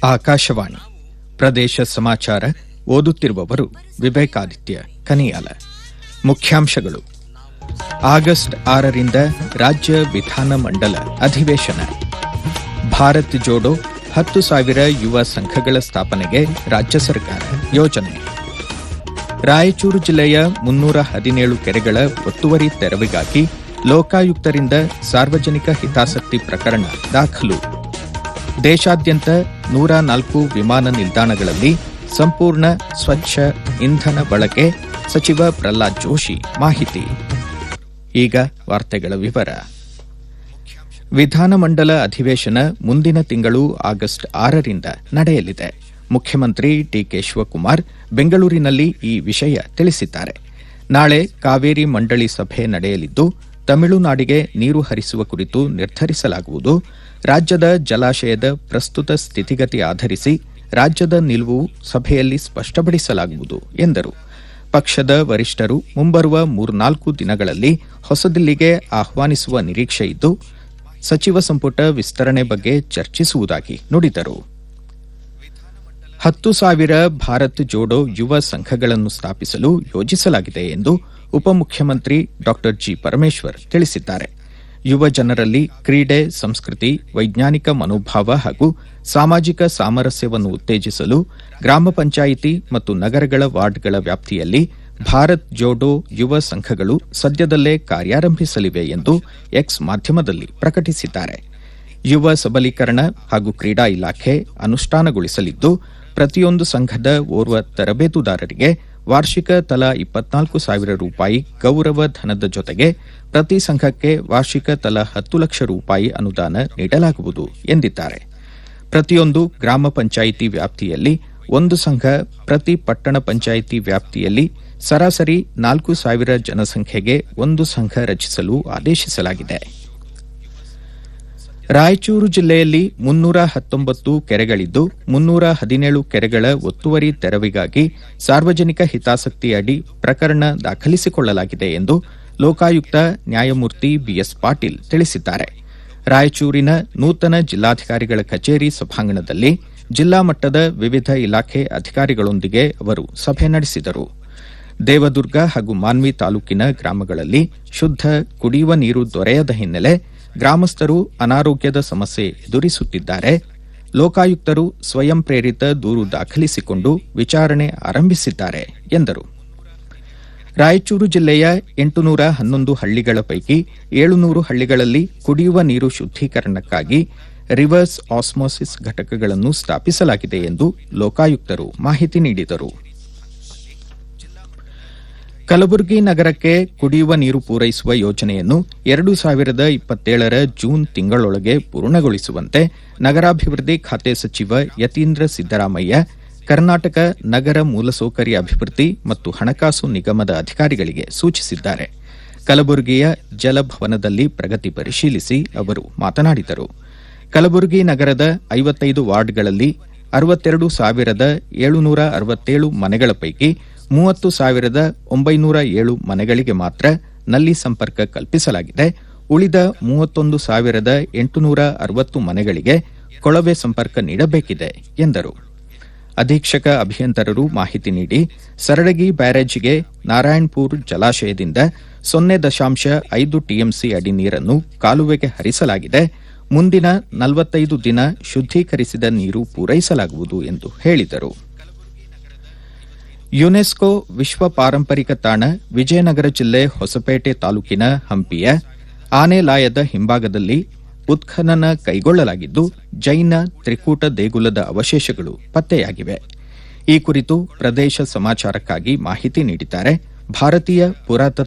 ಆಕಾಶವಾಣಿ ಪ್ರದೇಶ ಸಮಾಚಾರ ಓದುತ್ತಿರುವವರು ವಿವೇಕಾದಿತ್ಯ ಕನಿಯಾಲ ಮುಖ್ಯಾಂಶಗಳು ಆಗಸ್ಟ್ ಆರರಿಂದ ರಾಜ್ಯ ವಿಧಾನಮಂಡಲ ಅಧಿವೇಶನ ಭಾರತ್ ಜೋಡೋ ಹತ್ತು ಸಾವಿರ ಯುವ ಸಂಘಗಳ ಸ್ಥಾಪನೆಗೆ ರಾಜ್ಯ ಸರ್ಕಾರ ಯೋಜನೆ ರಾಯಚೂರು ಜಿಲ್ಲೆಯ ಮುನ್ನೂರ ಹದಿನೇಳು ಕೆರೆಗಳ ಒತ್ತುವರಿ ತೆರವಿಗಾಗಿ ಲೋಕಾಯುಕ್ತರಿಂದ ಸಾರ್ವಜನಿಕ ಹಿತಾಸಕ್ತಿ ಪ್ರಕರಣ ದಾಖಲು ದೇಶಾದ್ಯಂತ ನೂರ ನಾಲ್ಕು ವಿಮಾನ ನಿಲ್ದಾಣಗಳಲ್ಲಿ ಸಂಪೂರ್ಣ ಸ್ವಚ್ಛ ಇಂಧನ ಬಳಕೆ ಸಚಿವ ಪ್ರಹ್ಲಾದ್ ಜೋಶಿ ಮಾಹಿತಿ ಈಗ ವಾರ್ತೆಗಳ ವಿವರ ವಿಧಾನಮಂಡಲ ಅಧಿವೇಶನ ಮುಂದಿನ ತಿಂಗಳು ಆಗಸ್ಟ್ ಆರರಿಂದ ನಡೆಯಲಿದೆ ಮುಖ್ಯಮಂತ್ರಿ ಡಿಕೆ ಶಿವಕುಮಾರ್ ಬೆಂಗಳೂರಿನಲ್ಲಿ ಈ ವಿಷಯ ತಿಳಿಸಿದ್ದಾರೆ ನಾಳೆ ಕಾವೇರಿ ಮಂಡಳಿ ಸಭೆ ನಡೆಯಲಿದ್ದು ತಮಿಳುನಾಡಿಗೆ ನೀರು ಹರಿಸುವ ಕುರಿತು ನಿರ್ಧರಿಸಲಾಗುವುದು ರಾಜ್ಯದ ಜಲಾಶಯದ ಪ್ರಸ್ತುತ ಸ್ಥಿತಿಗತಿ ಆಧರಿಸಿ ರಾಜ್ಯದ ನಿಲುವು ಸಭೆಯಲ್ಲಿ ಸ್ಪಷ್ಟಪಡಿಸಲಾಗುವುದು ಎಂದರು ಪಕ್ಷದ ವರಿಷ್ಠರು ಮುಂಬರುವ ಮೂರ್ನಾಲ್ಕು ದಿನಗಳಲ್ಲಿ ಹೊಸದಿಲ್ಲಿಗೆ ಆಹ್ವಾನಿಸುವ ನಿರೀಕ್ಷೆ ಇದ್ದು ಸಚಿವ ಸಂಪುಟ ವಿಸ್ತರಣೆ ಬಗ್ಗೆ ಚರ್ಚಿಸುವುದಾಗಿ ನುಡಿದರು ಹತ್ತು ಸಾವಿರ ಭಾರತ್ ಜೋಡೋ ಯುವ ಸಂಘಗಳನ್ನು ಸ್ಥಾಪಿಸಲು ಯೋಜಿಸಲಾಗಿದೆ ಎಂದು ಉಪಮುಖ್ಯಮಂತ್ರಿ ಡಾ ಜಿ ಪರಮೇಶ್ವರ್ ತಿಳಿಸಿದ್ದಾರೆ ಯುವ ಜನರಲ್ಲಿ ಕ್ರೀಡೆ ಸಂಸ್ಕೃತಿ ವೈಜ್ಞಾನಿಕ ಮನೋಭಾವ ಹಾಗೂ ಸಾಮಾಜಿಕ ಸಾಮರಸ್ಯವನ್ನು ಉತ್ತೇಜಿಸಲು ಗ್ರಾಮ ಪಂಚಾಯಿತಿ ಮತ್ತು ನಗರಗಳ ವಾರ್ಡ್ಗಳ ವ್ಯಾಪ್ತಿಯಲ್ಲಿ ಭಾರತ್ ಜೋಡೋ ಯುವ ಸಂಘಗಳು ಸದ್ಯದಲ್ಲೇ ಕಾರ್ಯಾರಂಭಿಸಲಿವೆ ಎಂದು ಎಕ್ಸ್ ಮಾಧ್ಯಮದಲ್ಲಿ ಪ್ರಕಟಿಸಿದ್ದಾರೆ ಯುವ ಸಬಲೀಕರಣ ಹಾಗೂ ಕ್ರೀಡಾ ಇಲಾಖೆ ಅನುಷ್ಠಾನಗೊಳಿಸಲಿದ್ದು ಪ್ರತಿಯೊಂದು ಸಂಘದ ಓರ್ವ ತರಬೇತುದಾರರಿಗೆ ವಾರ್ಷಿಕ ತಲಾ ಇಪ್ಪತ್ನಾಲ್ಕು ಸಾವಿರ ರೂಪಾಯಿ ಗೌರವ ಧನದ ಜೊತೆಗೆ ಪ್ರತಿ ಸಂಘಕ್ಕೆ ವಾರ್ಷಿಕ ತಲಾ ಹತ್ತು ಲಕ್ಷ ರೂಪಾಯಿ ಅನುದಾನ ನೀಡಲಾಗುವುದು ಎಂದಿದ್ದಾರೆ ಪ್ರತಿಯೊಂದು ಗ್ರಾಮ ಪಂಚಾಯಿತಿ ವ್ಯಾಪ್ತಿಯಲ್ಲಿ ಒಂದು ಸಂಘ ಪ್ರತಿ ಪಟ್ಟಣ ಪಂಚಾಯಿತಿ ವ್ಯಾಪ್ತಿಯಲ್ಲಿ ಸರಾಸರಿ ನಾಲ್ಕು ಸಾವಿರ ಜನಸಂಖ್ಯೆಗೆ ಒಂದು ಸಂಘ ರಚಿಸಲು ಆದೇಶಿಸಲಾಗಿದೆ ರಾಯಚೂರು ಜಿಲ್ಲೆಯಲ್ಲಿ ಮುನ್ನೂರ ಹತ್ತೊಂಬತ್ತು ಕೆರೆಗಳಿದ್ದು ಮುನ್ನೂರ ಹದಿನೇಳು ಕೆರೆಗಳ ಒತ್ತುವರಿ ತೆರವಿಗಾಗಿ ಸಾರ್ವಜನಿಕ ಹಿತಾಸಕ್ತಿಯಡಿ ಪ್ರಕರಣ ದಾಖಲಿಸಿಕೊಳ್ಳಲಾಗಿದೆ ಎಂದು ಲೋಕಾಯುಕ್ತ ನ್ಯಾಯಮೂರ್ತಿ ಬಿಎಸ್ ಪಾಟೀಲ್ ತಿಳಿಸಿದ್ದಾರೆ ರಾಯಚೂರಿನ ನೂತನ ಜಿಲ್ಲಾಧಿಕಾರಿಗಳ ಕಚೇರಿ ಸಭಾಂಗಣದಲ್ಲಿ ಜಿಲ್ಲಾ ಮಟ್ಟದ ವಿವಿಧ ಇಲಾಖೆ ಅಧಿಕಾರಿಗಳೊಂದಿಗೆ ಅವರು ಸಭೆ ನಡೆಸಿದರು ದೇವದುರ್ಗ ಹಾಗೂ ಮಾನ್ವಿ ತಾಲೂಕಿನ ಗ್ರಾಮಗಳಲ್ಲಿ ಶುದ್ದ ಕುಡಿಯುವ ನೀರು ದೊರೆಯದ ಹಿನ್ನೆಲೆ ಗ್ರಾಮಸ್ಥರು ಅನಾರೋಗ್ಯದ ಸಮಸ್ಯೆ ಎದುರಿಸುತ್ತಿದ್ದಾರೆ ಲೋಕಾಯುಕ್ತರು ಸ್ವಯಂ ಪ್ರೇರಿತ ದೂರು ದಾಖಲಿಸಿಕೊಂಡು ವಿಚಾರಣೆ ಆರಂಭಿಸಿದ್ದಾರೆ ಎಂದರು ರಾಯಚೂರು ಜಿಲ್ಲೆಯ ಎಂಟುನೂರ ಹನ್ನೊಂದು ಹಳ್ಳಿಗಳ ಪೈಕಿ ಏಳುನೂರು ಹಳ್ಳಿಗಳಲ್ಲಿ ಕುಡಿಯುವ ನೀರು ಶುದ್ದೀಕರಣಕ್ಕಾಗಿ ರಿವರ್ಸ್ ಆಸ್ಮೋಸಿಸ್ ಘಟಕಗಳನ್ನು ಸ್ಥಾಪಿಸಲಾಗಿದೆ ಎಂದು ಲೋಕಾಯುಕ್ತರು ಮಾಹಿತಿ ನೀಡಿದರು ಕಲಬುರಗಿ ನಗರಕ್ಕೆ ಕುಡಿಯುವ ನೀರು ಪೂರೈಸುವ ಯೋಜನೆಯನ್ನು ಎರಡು ಸಾವಿರದ ಇಪ್ಪತ್ತೇಳರ ಜೂನ್ ತಿಂಗಳೊಳಗೆ ಪೂರ್ಣಗೊಳಿಸುವಂತೆ ನಗರಾಭಿವೃದ್ಧಿ ಖಾತೆ ಸಚಿವ ಯತೀಂದ್ರ ಸಿದ್ದರಾಮಯ್ಯ ಕರ್ನಾಟಕ ನಗರ ಮೂಲಸೌಕರ್ಯ ಅಭಿವೃದ್ಧಿ ಮತ್ತು ಹಣಕಾಸು ನಿಗಮದ ಅಧಿಕಾರಿಗಳಿಗೆ ಸೂಚಿಸಿದ್ದಾರೆ ಕಲಬುರಗಿಯ ಜಲಭವನದಲ್ಲಿ ಪ್ರಗತಿ ಪರಿಶೀಲಿಸಿ ಅವರು ಮಾತನಾಡಿದರು ಕಲಬುರಗಿ ನಗರದ ಐವತ್ತೈದು ವಾರ್ಡ್ಗಳಲ್ಲಿ ಅರವತ್ತೆರಡು ಸಾವಿರದ ಏಳುನೂರ ಅರವತ್ತೇಳು ಮನೆಗಳ ಪೈಕಿ ಮೂವತ್ತು ಸಾವಿರದ ಒಂಬೈನೂರ ಏಳು ಮನೆಗಳಿಗೆ ಮಾತ್ರ ನಲ್ಲಿ ಸಂಪರ್ಕ ಕಲ್ಪಿಸಲಾಗಿದೆ ಉಳಿದ ಮೂವತ್ತೊಂದು ಸಾವಿರದ ಎಂಟುನೂರ ಅರವತ್ತು ಮನೆಗಳಿಗೆ ಕೊಳವೆ ಸಂಪರ್ಕ ನೀಡಬೇಕಿದೆ ಎಂದರು ಅಧೀಕ್ಷಕ ಅಭಿಯಂತರರು ಮಾಹಿತಿ ನೀಡಿ ಸರಡಗಿ ಬ್ಯಾರೇಜ್ಗೆ ನಾರಾಯಣಪುರ್ ಜಲಾಶಯದಿಂದ ಸೊನ್ನೆ ದಶಾಂಶ ಐದು ಟಿಎಂಸಿ ಅಡಿ ನೀರನ್ನು ಕಾಲುವೆಗೆ ಹರಿಸಲಾಗಿದೆ ಮುಂದಿನ ನಲವತ್ತೈದು ದಿನ ಶುದ್ದೀಕರಿಸಿದ ನೀರು ಪೂರೈಸಲಾಗುವುದು ಎಂದು ಹೇಳಿದರು ಯುನೆಸ್ಕೋ ವಿಶ್ವ ಪಾರಂಪರಿಕ ತಾಣ ವಿಜಯನಗರ ಜಿಲ್ಲೆ ಹೊಸಪೇಟೆ ತಾಲೂಕಿನ ಹಂಪಿಯ ಆನೆಲಾಯದ ಹಿಂಭಾಗದಲ್ಲಿ ಉತ್ಖನನ ಕೈಗೊಳ್ಳಲಾಗಿದ್ದು ಜೈನ ತ್ರಿಕೂಟ ದೇಗುಲದ ಅವಶೇಷಗಳು ಪತ್ತೆಯಾಗಿವೆ ಈ ಕುರಿತು ಪ್ರದೇಶ ಸಮಾಚಾರಕ್ಕಾಗಿ ಮಾಹಿತಿ ನೀಡಿದ್ದಾರೆ ಭಾರತೀಯ ಪುರಾತತ್ವ